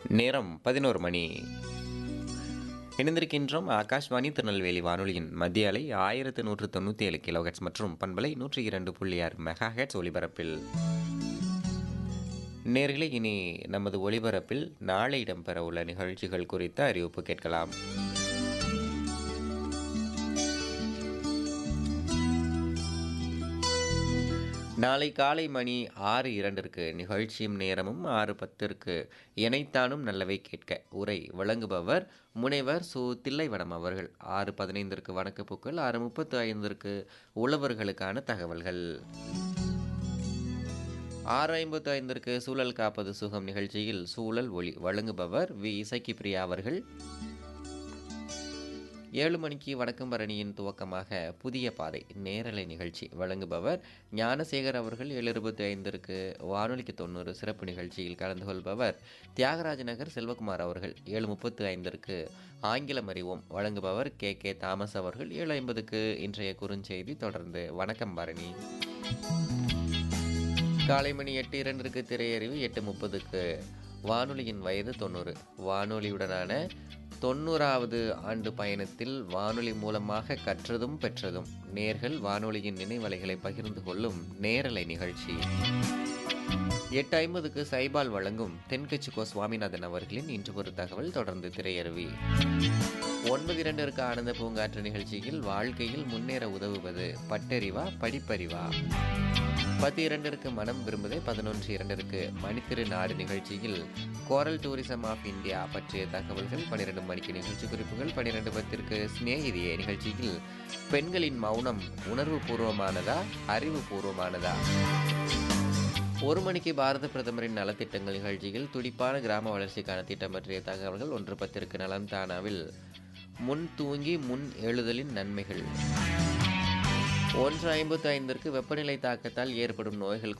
நேரம் பதினோரு மணி இணைந்திருக்கின்றோம் ஆகாஷ்வாணி திருநெல்வேலி வானொலியின் மத்திய அலை ஆயிரத்து நூற்று தொண்ணூற்றி ஏழு கிலோஹெட்ஸ் மற்றும் பண்பலை நூற்றி இரண்டு புள்ளி ஆறு மெகா ஹெட்ஸ் ஒலிபரப்பில் நேர்களே இனி நமது ஒலிபரப்பில் நாளை இடம்பெற உள்ள நிகழ்ச்சிகள் குறித்த அறிவிப்பு கேட்கலாம் நாளை காலை மணி ஆறு இரண்டிற்கு நிகழ்ச்சியும் நேரமும் ஆறு பத்திற்கு இணைத்தானும் நல்லவை கேட்க உரை வழங்குபவர் முனைவர் சு தில்லைவனம் அவர்கள் ஆறு பதினைந்திற்கு வணக்கப்பூக்கள் ஆறு முப்பத்து ஐந்திற்கு உழவர்களுக்கான தகவல்கள் ஆறு ஐம்பத்து ஐந்திற்கு சூழல் காப்பது சுகம் நிகழ்ச்சியில் சூழல் ஒளி வழங்குபவர் வி இசைக்கு பிரியா அவர்கள் ஏழு மணிக்கு வடக்கம் பரணியின் துவக்கமாக புதிய பாதை நேரலை நிகழ்ச்சி வழங்குபவர் ஞானசேகர் அவர்கள் ஏழு இருபத்தி ஐந்திற்கு வானொலிக்கு தொண்ணூறு சிறப்பு நிகழ்ச்சியில் கலந்து கொள்பவர் தியாகராஜ நகர் செல்வகுமார் அவர்கள் ஏழு முப்பத்து ஐந்திற்கு ஆங்கிலம் அறிவோம் வழங்குபவர் கே கே தாமஸ் அவர்கள் ஏழு ஐம்பதுக்கு இன்றைய குறுஞ்செய்தி தொடர்ந்து வணக்கம் பரணி காலை மணி எட்டு இரண்டிற்கு திரையறிவு எட்டு முப்பதுக்கு வானொலியின் வயது தொண்ணூறு வானொலியுடனான தொண்ணூறாவது ஆண்டு பயணத்தில் வானொலி மூலமாக கற்றதும் பெற்றதும் நேர்கள் வானொலியின் நினைவலைகளை பகிர்ந்து கொள்ளும் நேரலை நிகழ்ச்சி எட்டு ஐம்பதுக்கு சைபால் வழங்கும் தென்கட்சிக்கோ சுவாமிநாதன் அவர்களின் இன்று ஒரு தகவல் தொடர்ந்து திரையருவி ஒன்பது இரண்டிற்கு ஆனந்த பூங்காற்று நிகழ்ச்சியில் வாழ்க்கையில் முன்னேற உதவுவது பட்டறிவா படிப்பறிவா பத்து இரண்டிற்கு மனம் விரும்புதே பதினொன்று இரண்டிற்கு மணித்திரு நாடு நிகழ்ச்சியில் கோரல் டூரிசம் ஆஃப் இந்தியா பற்றிய தகவல்கள் பன்னிரெண்டு மணிக்கு நிகழ்ச்சி குறிப்புகள் பன்னிரெண்டு பத்திற்கு சிநேகிதியே நிகழ்ச்சியில் பெண்களின் மௌனம் உணர்வு பூர்வமானதா அறிவு பூர்வமானதா ஒரு மணிக்கு பாரத பிரதமரின் நலத்திட்டங்கள் நிகழ்ச்சியில் துடிப்பான கிராம வளர்ச்சிக்கான திட்டம் பற்றிய தகவல்கள் ஒன்று பத்திற்கு நலம் தானாவில் முன் தூங்கி முன் எழுதலின் நன்மைகள் ஒன்று ஐம்பத்து ஐந்திற்கு வெப்பநிலை தாக்கத்தால் ஏற்படும் நோய்கள்